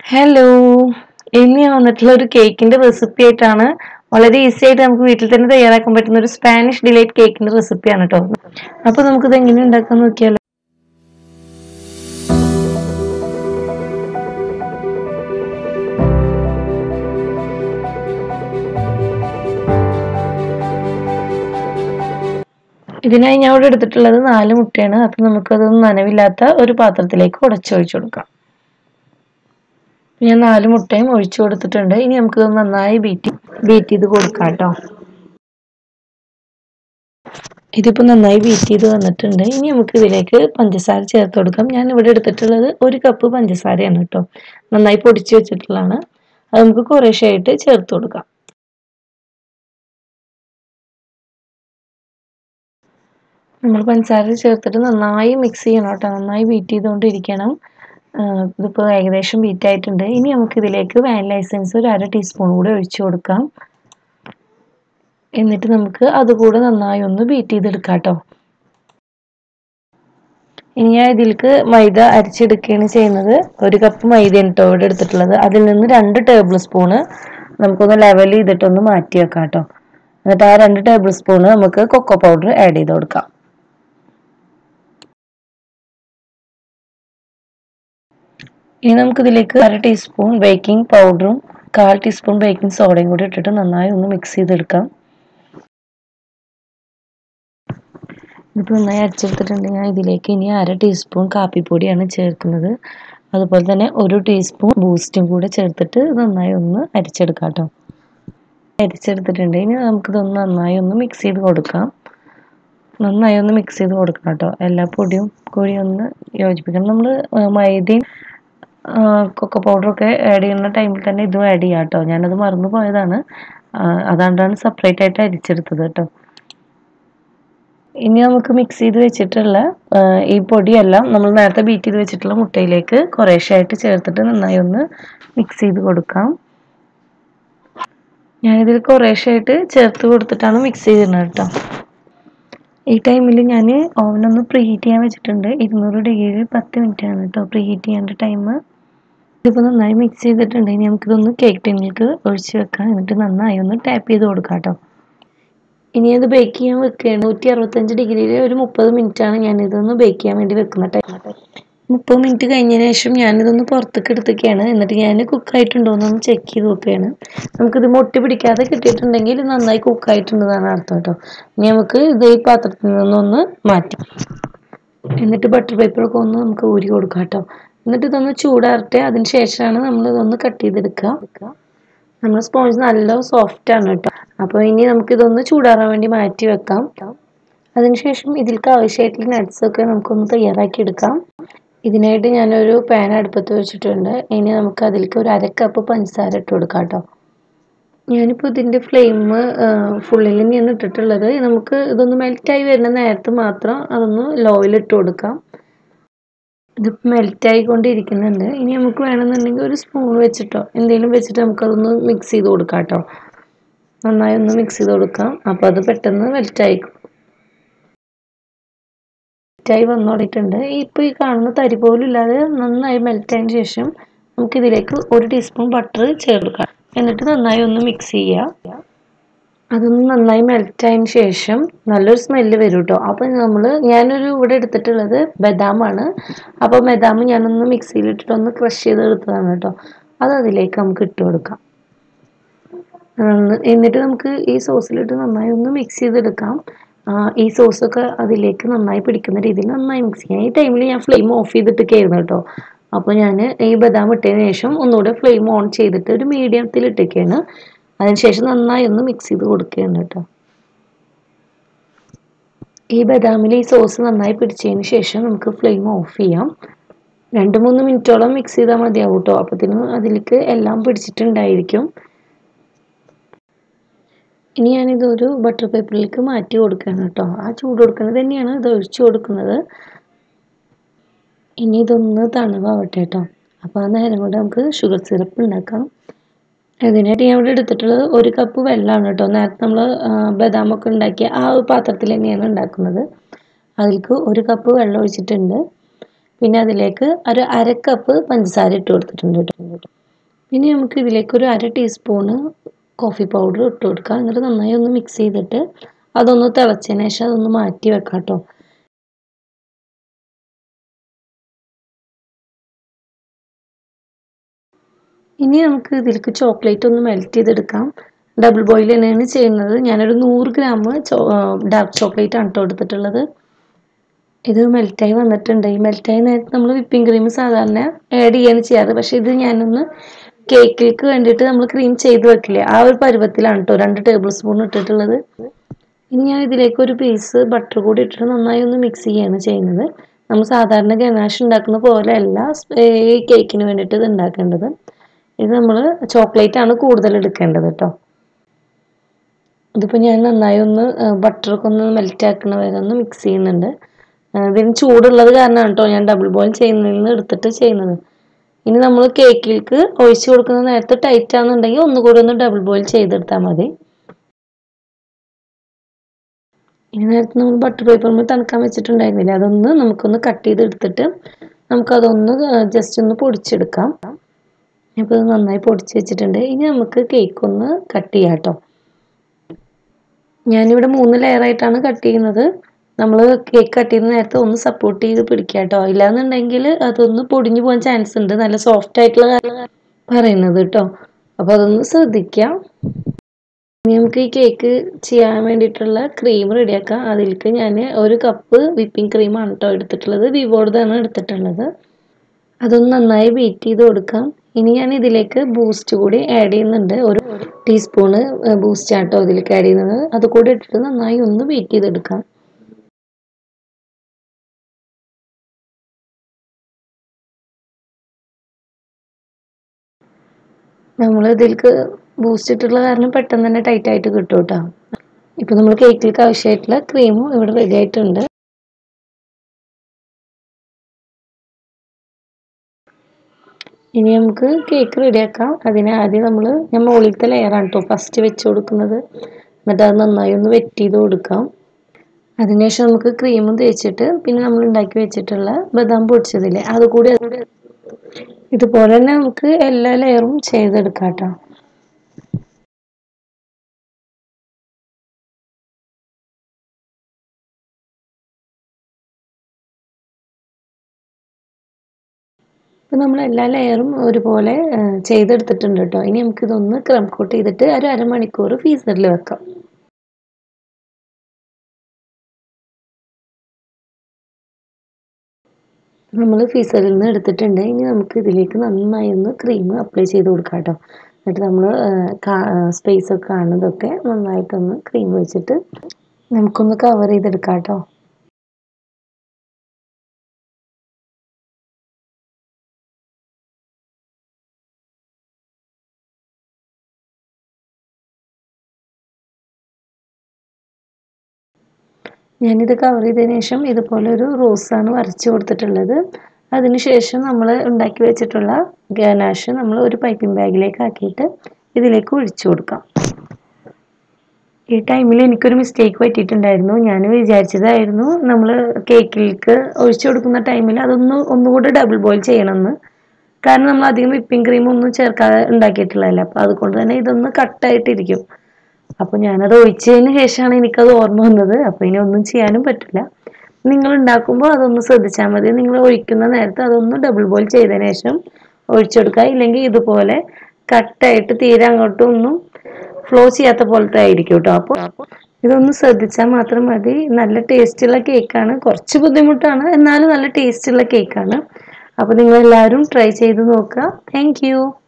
hello ഇന്ന് ഞാൻ വന്നിട്ടുള്ള ഒരു കേക്കിന്റെ റെസിപ്പി ആയിട്ടാണ് വളരെ ഈസി ആയിട്ട് നമുക്ക് വീട്ടിൽ തന്നെ തയ്യാറാക്കാൻ പറ്റുന്ന ഒരു സ്പാനിഷ് ഡിലൈറ്റ് കേക്കിന്റെ റെസിപ്പിയാണ് കേട്ടോ അപ്പൊ നമുക്കിത് എങ്ങനെ ഉണ്ടാക്കാൻ നോക്കിയാലോ ഇതിനായി ഞാൻ ഇവിടെ എടുത്തിട്ടുള്ളത് നാല് മുട്ടയാണ് അപ്പൊ നമുക്കതൊന്നും നനവില്ലാത്ത ഒരു പാത്രത്തിലേക്ക് ഉടച്ചൊഴിച്ചു കൊടുക്കാം ഞാൻ നാല് മുട്ടയും ഒഴിച്ചു കൊടുത്തിട്ടുണ്ട് ഇനി നമുക്ക് നന്നായി ബീറ്റ് ബീറ്റ് ചെയ്ത് കൊടുക്കാം കേട്ടോ ഇതിപ്പോൾ നന്നായി ബീറ്റ് ചെയ്ത് വന്നിട്ടുണ്ട് ഇനി നമുക്ക് ഇതിലേക്ക് പഞ്ചസാര ചേർത്ത് കൊടുക്കാം ഞാൻ ഇവിടെ എടുത്തിട്ടുള്ളത് ഒരു കപ്പ് പഞ്ചസാരയാണ് കേട്ടോ നന്നായി പൊടിച്ച് വെച്ചിട്ടുള്ളതാണ് അത് നമുക്ക് കുറേശ്ശായിട്ട് ചേർത്ത് കൊടുക്കാം നമ്മൾ പഞ്ചസാര ചേർത്തിട്ട് നന്നായി മിക്സ് ചെയ്യണം കേട്ടോ നന്നായി ബീറ്റ് ചെയ്തുകൊണ്ടിരിക്കണം ഇതിപ്പോൾ ഏകദേശം ബീറ്റ് ആയിട്ടുണ്ട് ഇനി നമുക്ക് ഇതിലേക്ക് വാനില എസൻസ് ഒരു അര ടീസ്പൂൺ കൂടെ ഒഴിച്ചു കൊടുക്കാം എന്നിട്ട് നമുക്ക് അതുകൂടെ നന്നായി ഒന്ന് ബീറ്റ് ചെയ്തെടുക്കാം കേട്ടോ ഇനി ഞാൻ ഇതിലേക്ക് മൈദ അരിച്ചെടുക്കുകയാണ് ചെയ്യുന്നത് ഒരു കപ്പ് മൈദയാണ് കേട്ടോ ഇവിടെ എടുത്തിട്ടുള്ളത് അതിൽ നിന്ന് രണ്ട് ടേബിൾ സ്പൂണ് നമുക്കൊന്ന് ലെവൽ ചെയ്തിട്ടൊന്ന് മാറ്റി വെക്കാം കേട്ടോ എന്നിട്ട് ആ രണ്ട് ടേബിൾ സ്പൂണ് നമുക്ക് കൊക്കോ പൗഡർ ആഡ് ചെയ്ത് കൊടുക്കാം ഇനി നമുക്ക് ഇതിലേക്ക് അര ടീസ്പൂൺ ബേക്കിംഗ് പൗഡറും കാൽ ടീസ്പൂൺ ബേക്കിംഗ് സോഡയും കൂടി ഇട്ടിട്ട് നന്നായി ഒന്ന് മിക്സ് ചെയ്തെടുക്കാം ഇതിപ്പോൾ നന്നായി അരച്ചെടുത്തിട്ടുണ്ട് ഞാൻ ഇതിലേക്ക് ഇനി അര ടീസ്പൂൺ കാപ്പിപ്പൊടിയാണ് ചേർക്കുന്നത് അതുപോലെ തന്നെ ഒരു ടീസ്പൂൺ ബൂസ്റ്റും കൂടെ ചേർത്തിട്ട് നന്നായി ഒന്ന് അരിച്ചെടുക്കാം കേട്ടോ അരിച്ചെടുത്തിട്ടുണ്ട് ഇനി നമുക്കിതൊന്ന് നന്നായി ഒന്ന് മിക്സ് ചെയ്ത് കൊടുക്കാം നന്നായി ഒന്ന് മിക്സ് ചെയ്ത് കൊടുക്കണം കേട്ടോ എല്ലാ പൊടിയും കൂടി ഒന്ന് യോജിപ്പിക്കണം നമ്മൾ മൈദയും കൊക്കോ പൗഡറൊക്കെ ആഡ് ചെയ്യുന്ന ടൈമിൽ തന്നെ ഇതും ആഡ് ചെയ്യാം കേട്ടോ ഞാനത് മറന്നു പോയതാണ് അതുകൊണ്ടാണ് സെപ്പറേറ്റ് ആയിട്ട് അരിച്ചെടുത്തത് കേട്ടോ ഇനി നമുക്ക് മിക്സ് ചെയ്ത് വെച്ചിട്ടുള്ള ഈ പൊടിയെല്ലാം നമ്മൾ നേരത്തെ ബീറ്റ് ചെയ്ത് വെച്ചിട്ടുള്ള മുട്ടയിലേക്ക് കുറേശ്ശായിട്ട് ചേർത്തിട്ട് നന്നായി ഒന്ന് മിക്സ് ചെയ്ത് കൊടുക്കാം ഞാനിതിൽ കുറേശ്ശായിട്ട് ചേർത്ത് കൊടുത്തിട്ടാണ് മിക്സ് ചെയ്തിരുന്നത് കേട്ടോ ഈ ടൈമിൽ ഞാൻ ഓവനൊന്ന് പ്രീ ഹീറ്റ് ചെയ്യാൻ വെച്ചിട്ടുണ്ട് ഇരുന്നൂറ് ഡിഗ്രിയിൽ പത്ത് മിനിറ്റ് ആണ് കേട്ടോ പ്രീ ഹീറ്റ് ചെയ്യേണ്ട ടൈം ഇതിപ്പോൾ നന്നായി മിക്സ് ചെയ്തിട്ടുണ്ട് ഇനി നമുക്കിതൊന്ന് കേക്ക് ടിന്നിലേക്ക് ഒഴിച്ച് വെക്കാം എന്നിട്ട് നന്നായി ഒന്ന് ടാപ്പ് ചെയ്ത് കൊടുക്കാം കേട്ടോ ഇനി അത് ബേക്ക് ചെയ്യാൻ വെക്കുകയാണ് നൂറ്റി അറുപത്തഞ്ച് ഡിഗ്രിയിൽ ഒരു മുപ്പത് മിനിറ്റാണ് ഞാനിതൊന്ന് ബേക്ക് ചെയ്യാൻ വേണ്ടി വെക്കുന്ന ടൈം മുപ്പത് മിനിറ്റ് കഴിഞ്ഞതിന് ശേഷം ഞാനിതൊന്ന് പുറത്തേക്ക് എടുത്തേക്കാണ് എന്നിട്ട് ഞാൻ കുക്കായിട്ടുണ്ടോ എന്നൊന്ന് ചെക്ക് ചെയ്ത് നോക്കുകയാണ് നമുക്കിത് മുട്ടി പിടിക്കാതെ കിട്ടിയിട്ടുണ്ടെങ്കിൽ നന്നായി കുക്കായിട്ടുണ്ടെന്നാണ് അർത്ഥം കേട്ടോ ഇനി നമുക്ക് ഇത് ഈ പാത്രത്തിൽ നിന്നൊന്ന് മാറ്റാം എന്നിട്ട് ബട്ടർ പേപ്പറൊക്കെ ഒന്ന് നമുക്ക് ഊരി കൊടുക്കാം കേട്ടോ എന്നിട്ട് ഇതൊന്ന് ചൂടാറട്ടെ അതിന് ശേഷമാണ് നമ്മൾ ഇതൊന്ന് കട്ട് ചെയ്തെടുക്കുക നമ്മുടെ സ്പോഞ്ച് നല്ല സോഫ്റ്റ് ആണ് കേട്ടോ അപ്പോൾ ഇനി നമുക്കിതൊന്ന് ചൂടാറാൻ വേണ്ടി മാറ്റി വെക്കാം അതിനുശേഷം ഇതിലേക്ക് ആവശ്യമായിട്ടുള്ള നട്ട്സൊക്കെ നമുക്കൊന്ന് തയ്യാറാക്കി എടുക്കാം ഇതിനായിട്ട് ഞാനൊരു പാൻ അടുപ്പത്ത് വെച്ചിട്ടുണ്ട് ഇനി നമുക്ക് അതിലേക്ക് ഒരു അര കപ്പ് പഞ്ചസാര ഇട്ട് കൊടുക്കാം കേട്ടോ ഞാനിപ്പോൾ ഇതിൻ്റെ ഫ്ലെയിം ഫുള്ളിൽ തന്നെയാണ് ഇട്ടിട്ടുള്ളത് നമുക്ക് ഇതൊന്ന് മെൽറ്റായി വരുന്ന നേരത്ത് മാത്രം അതൊന്ന് ലോയിൽ ഇട്ട് കൊടുക്കാം ഇത് മെൽറ്റായി കൊണ്ടിരിക്കുന്നുണ്ട് ഇനി നമുക്ക് വേണമെന്നുണ്ടെങ്കിൽ ഒരു സ്പൂൺ വെച്ചിട്ടോ എന്തെങ്കിലും വെച്ചിട്ട് നമുക്കതൊന്ന് മിക്സ് ചെയ്ത് കൊടുക്കാം കേട്ടോ നന്നായി ഒന്ന് മിക്സ് ചെയ്ത് കൊടുക്കാം അപ്പോൾ അത് പെട്ടെന്ന് മെൽറ്റായി മെൽറ്റായി വന്നു തുടങ്ങിയിട്ടുണ്ട് ഇപ്പോൾ ഈ കാണുന്ന തരി പോലും ഇല്ലാതെ നന്നായി മെൽറ്റായതിന് ശേഷം നമുക്കിതിലേക്ക് ഒരു ടീസ്പൂൺ ബട്ടർ ചേർക്കാം എന്നിട്ട് നന്നായി ഒന്ന് മിക്സ് ചെയ്യുക അതൊന്ന് നന്നായി മെൽറ്റായതിന് ശേഷം നല്ലൊരു സ്മെല്ല് വരും കേട്ടോ അപ്പം നമ്മൾ ഞാനൊരു ഇവിടെ എടുത്തിട്ടുള്ളത് ബദാമാണ് അപ്പോൾ ബദാം ഞാനൊന്ന് മിക്സിയിലിട്ടിട്ട് ഒന്ന് ക്രഷ് ചെയ്ത് എടുത്തതാണ് കേട്ടോ അത് അതിലേക്ക് നമുക്ക് ഇട്ട് കൊടുക്കാം എന്നിട്ട് നമുക്ക് ഈ സോസിലിട്ട് നന്നായി ഒന്ന് മിക്സ് ചെയ്തെടുക്കാം ഈ സോസൊക്കെ അതിലേക്ക് നന്നായി പിടിക്കുന്ന രീതിയിൽ നന്നായി മിക്സ് ചെയ്യാം ഈ ടൈമിൽ ഞാൻ ഫ്ലെയിം ഓഫ് ചെയ്തിട്ടൊക്കെയായിരുന്നു കേട്ടോ അപ്പോൾ ഞാൻ ഈ ബദാം ഇട്ടതിന് ശേഷം ഒന്നുകൂടെ ഫ്ലെയിം ഓൺ ചെയ്തിട്ട് ഒരു മീഡിയത്തിൽ ഇട്ടൊക്കെയാണ് അതിനുശേഷം നന്നായി ഒന്ന് മിക്സ് ചെയ്ത് കൊടുക്കുകയാണ് കേട്ടോ ഈ ബദാമിൽ ഈ സോസ് നന്നായി പിടിച്ചതിന് ശേഷം നമുക്ക് ഫ്ലെയിം ഓഫ് ചെയ്യാം രണ്ട് മൂന്ന് മിനിറ്റോളം മിക്സ് ചെയ്താൽ മതിയാവും കേട്ടോ അപ്പത്തിന് അതിലേക്ക് എല്ലാം പിടിച്ചിട്ടുണ്ടായിരിക്കും ഇനി ഞാനിതൊരു ബട്ടർ പേപ്പറിലേക്ക് മാറ്റി കൊടുക്കുകയാണ് കേട്ടോ ആ ചൂട് കൊടുക്കുന്നത് തന്നെയാണ് ഇത് ഒഴിച്ചു കൊടുക്കുന്നത് ഇനി ഇതൊന്ന് തണുവാവട്ടെ കേട്ടോ അപ്പോൾ ആ നേരം കൊണ്ട് നമുക്ക് ഷുഗർ സിറപ്പ് ഉണ്ടാക്കാം ഇതിനായിട്ട് ഞാൻ ഇവിടെ എടുത്തിട്ടുള്ളത് ഒരു കപ്പ് വെള്ളമാണ് കേട്ടോ നേരത്തെ നമ്മൾ ബദാമൊക്കെ ഉണ്ടാക്കിയ ആ ഒരു പാത്രത്തിൽ തന്നെയാണ് ഉണ്ടാക്കുന്നത് അതിലേക്ക് ഒരു കപ്പ് വെള്ളം ഒഴിച്ചിട്ടുണ്ട് പിന്നെ അതിലേക്ക് ഒരു അര കപ്പ് പഞ്ചസാര ഇട്ട് കൊടുത്തിട്ടുണ്ട് കേട്ടോ ഇനി നമുക്ക് ഇതിലേക്ക് ഒരു അര ടീസ്പൂണ് കോഫി പൗഡർ ഇട്ട് കൊടുക്കാം എന്നിട്ട് നന്നായി ഒന്ന് മിക്സ് ചെയ്തിട്ട് അതൊന്ന് തിളച്ചതിന് ശേഷം അതൊന്ന് മാറ്റി വെക്കാം കേട്ടോ ഇനി നമുക്ക് ഇതിലേക്ക് ചോക്ലേറ്റ് ഒന്ന് മെൽറ്റ് ചെയ്തെടുക്കാം ഡബിൾ ബോയിൽ തന്നെയാണ് ചെയ്യുന്നത് ഞാനൊരു നൂറ് ഗ്രാം ഡാർക്ക് ചോക്ലേറ്റ് ആണ് കേട്ടോ എടുത്തിട്ടുള്ളത് ഇത് മെൽറ്റായി വന്നിട്ടുണ്ട് ഈ മെൽറ്റായി നേരത്തെ നമ്മൾ വിപ്പിംഗ് ക്രീം സാധാരണ ആഡ് ചെയ്യാണ് ചെയ്യാറ് പക്ഷേ ഇത് ഞാനൊന്ന് കേക്കിലേക്ക് വേണ്ടിയിട്ട് നമ്മൾ ക്രീം ചെയ്ത് വെക്കില്ലേ ആ ഒരു പരുവത്തിലാണ് കേട്ടോ രണ്ട് ടേബിൾ സ്പൂൺ ഇട്ടിട്ടുള്ളത് ഇനി ഞാൻ ഇതിലേക്ക് ഒരു പീസ് ബട്ടർ കൂടി ഇട്ടിട്ട് നന്നായി ഒന്ന് മിക്സ് ചെയ്യാണ് ചെയ്യുന്നത് നമ്മൾ സാധാരണ ഗനാഷ് ഉണ്ടാക്കുന്ന പോലെയല്ല ഈ കേക്കിന് വേണ്ടിയിട്ട് ഇത് ഉണ്ടാക്കേണ്ടത് ഇത് നമ്മൾ ചോക്ലേറ്റ് ആണ് കൂടുതൽ എടുക്കേണ്ടത് കേട്ടോ ഇതിപ്പോൾ ഞാൻ നന്നായി ഒന്ന് ബട്ടറൊക്കെ ഒന്ന് മെൽറ്റ് ആക്കണ വരെ ഒന്ന് മിക്സ് ചെയ്യുന്നുണ്ട് ഇതിന് ചൂടുള്ളത് കാരണമാണ് കേട്ടോ ഞാൻ ഡബിൾ ബോയിൽ ചെയ്യുന്നതിൽ നിന്ന് എടുത്തിട്ട് ചെയ്യുന്നത് ഇനി നമ്മൾ കേക്കിലേക്ക് ഒഴിച്ച് കൊടുക്കുന്ന നേരത്തെ ടൈറ്റ് ആണെന്നുണ്ടെങ്കിൽ ഒന്നുകൂടി ഒന്ന് ഡബിൾ ബോയിൽ ചെയ്തെടുത്താൽ മതി ഇനി നേരത്തെ നമ്മൾ ബട്ടർ പേപ്പറിൽ തണുക്കാൻ വെച്ചിട്ടുണ്ടായിരുന്നില്ല അതൊന്ന് നമുക്കൊന്ന് കട്ട് ചെയ്തെടുത്തിട്ട് നമുക്കതൊന്ന് ജസ്റ്റ് ഒന്ന് പൊടിച്ചെടുക്കാം ഇപ്പോൾ ഇത് നന്നായി പൊടിച്ച് വെച്ചിട്ടുണ്ട് ഇനി നമുക്ക് കേക്ക് ഒന്ന് കട്ട് ചെയ്യാം കേട്ടോ ഞാനിവിടെ മൂന്ന് ലെയറായിട്ടാണ് കട്ട് ചെയ്യുന്നത് നമ്മൾ കേക്ക് കട്ട് ചെയ്യുന്ന നേരത്തെ ഒന്ന് സപ്പോർട്ട് ചെയ്ത് പിടിക്കുക കേട്ടോ ഇല്ലാന്നുണ്ടെങ്കിൽ അതൊന്ന് പൊടിഞ്ഞു പോകാൻ ചാൻസ് ഉണ്ട് നല്ല സോഫ്റ്റ് ആയിട്ടുള്ള പറയുന്നത് കേട്ടോ അപ്പോൾ അതൊന്ന് ശ്രദ്ധിക്കാം ഇനി നമുക്ക് ഈ കേക്ക് ചെയ്യാൻ വേണ്ടിയിട്ടുള്ള ക്രീം റെഡിയാക്കാം അതിലേക്ക് ഞാൻ ഒരു കപ്പ് വിപ്പിംഗ് ക്രീമാണ് കേട്ടോ എടുത്തിട്ടുള്ളത് വിവോടതാണ് എടുത്തിട്ടുള്ളത് അതൊന്ന് നന്നായി ബീറ്റ് ചെയ്ത് കൊടുക്കാം ഇനി ഞാൻ ഇതിലേക്ക് ബൂസ്റ്റ് കൂടി ആഡ് ചെയ്യുന്നുണ്ട് ഒരു ടീസ്പൂണ് ബൂസ്റ്റ് ആട്ടോ ഇതിലേക്ക് ആഡ് ചെയ്യുന്നത് അത് കൂടി ഇട്ടിട്ട് നന്നായി ഒന്ന് ബീറ്റ് ചെയ്തെടുക്കാം നമ്മൾ ഇതിലേക്ക് ബൂസ്റ്റ് ഇട്ടിട്ടുള്ള കാരണം പെട്ടെന്ന് തന്നെ ടൈറ്റ് ആയിട്ട് കിട്ടും കേട്ടോ ഇപ്പം നമ്മൾ കേക്കിലേക്ക് ആവശ്യമായിട്ടുള്ള ക്രീമും ഇവിടെ റെഡി ആയിട്ടുണ്ട് ഇനി നമുക്ക് കേക്ക് റെഡിയാക്കാം അതിന് ആദ്യം നമ്മൾ ഞാൻ മുകളിലത്തെ ലെയറാണ് കേട്ടോ ഫസ്റ്റ് വെച്ച് കൊടുക്കുന്നത് എന്നിട്ട് അത് നന്നായി ഒന്ന് വെറ്റ് ചെയ്ത് കൊടുക്കാം അതിനുശേഷം നമുക്ക് ക്രീമും തേച്ചിട്ട് പിന്നെ നമ്മൾ ഉണ്ടാക്കി വെച്ചിട്ടുള്ള ബദാം പൊടിച്ചതില്ലേ അത് കൂടി ഇതുപോലെ തന്നെ നമുക്ക് എല്ലാ ലെയറും ചെയ്തെടുക്കാം കേട്ടോ ഇപ്പം നമ്മൾ എല്ലാ ലെയറും ഒരുപോലെ ചെയ്തെടുത്തിട്ടുണ്ട് കേട്ടോ ഇനി നമുക്കിതൊന്ന് ക്രം കോട്ട് ചെയ്തിട്ട് ഒരു അരമണിക്കൂർ ഫ്രീസറിൽ വെക്കാം നമ്മൾ ഫ്രീസറിൽ നിന്ന് എടുത്തിട്ടുണ്ട് ഇനി നമുക്ക് ഇതിലേക്ക് നന്നായി ഒന്ന് ക്രീം അപ്ലൈ ചെയ്ത് കൊടുക്കാം കേട്ടോ എന്നിട്ട് നമ്മൾ സ്പേസ് ഒക്കെ കാണുന്നതൊക്കെ നന്നായിട്ടൊന്ന് ക്രീം വെച്ചിട്ട് നമുക്കൊന്ന് കവർ ചെയ്തെടുക്കാം കേട്ടോ ഞാനിത് കവർ ചെയ്തതിന് ശേഷം ഇതുപോലെ ഒരു റോസാണ് വരച്ച് കൊടുത്തിട്ടുള്ളത് അതിനുശേഷം നമ്മൾ ഉണ്ടാക്കി വെച്ചിട്ടുള്ള ഗനാഷ് നമ്മൾ ഒരു പൈപ്പിംഗ് ബാഗിലേക്ക് ആക്കിയിട്ട് ഇതിലേക്ക് ഒഴിച്ചു കൊടുക്കാം ഈ ടൈമിൽ എനിക്കൊരു മിസ്റ്റേക്ക് പറ്റിയിട്ടുണ്ടായിരുന്നു ഞാൻ വിചാരിച്ചതായിരുന്നു നമ്മൾ കേക്കിലേക്ക് ഒഴിച്ചു കൊടുക്കുന്ന ടൈമിൽ അതൊന്ന് ഒന്നുകൂടെ ഡബിൾ ബോയിൽ ചെയ്യണമെന്ന് കാരണം നമ്മൾ അധികം വിപ്പിംഗ് ക്രീം ഒന്നും ചേർക്കാതെ ഉണ്ടാക്കിയിട്ടുള്ളതല്ല അപ്പോൾ അതുകൊണ്ട് തന്നെ ഇതൊന്ന് കട്ടായിട്ടിരിക്കും അപ്പോൾ ഞാനത് ഒഴിച്ചതിന് ശേഷമാണ് എനിക്കത് ഓർമ്മ വന്നത് അപ്പോൾ ഇനി ഒന്നും ചെയ്യാനും പറ്റില്ല നിങ്ങൾ ഉണ്ടാക്കുമ്പോൾ അതൊന്ന് ശ്രദ്ധിച്ചാൽ മതി നിങ്ങൾ ഒഴിക്കുന്ന നേരത്തെ അതൊന്ന് ഡബിൾ ബോയിൽ ചെയ്തതിന് ശേഷം ഒഴിച്ചെടുക്കുക ഇല്ലെങ്കിൽ ഇതുപോലെ കട്ടായിട്ട് തീരെ അങ്ങോട്ടും ഒന്നും ഫ്ലോ ചെയ്യാത്ത പോലത്തെ ആയിരിക്കും കേട്ടോ അപ്പോൾ ഇതൊന്ന് ശ്രദ്ധിച്ചാൽ മാത്രം മതി നല്ല ടേസ്റ്റുള്ള കേക്കാണ് കുറച്ച് ബുദ്ധിമുട്ടാണ് എന്നാലും നല്ല ടേസ്റ്റുള്ള കേക്കാണ് അപ്പോൾ നിങ്ങൾ എല്ലാവരും ട്രൈ ചെയ്ത് നോക്കുക താങ്ക്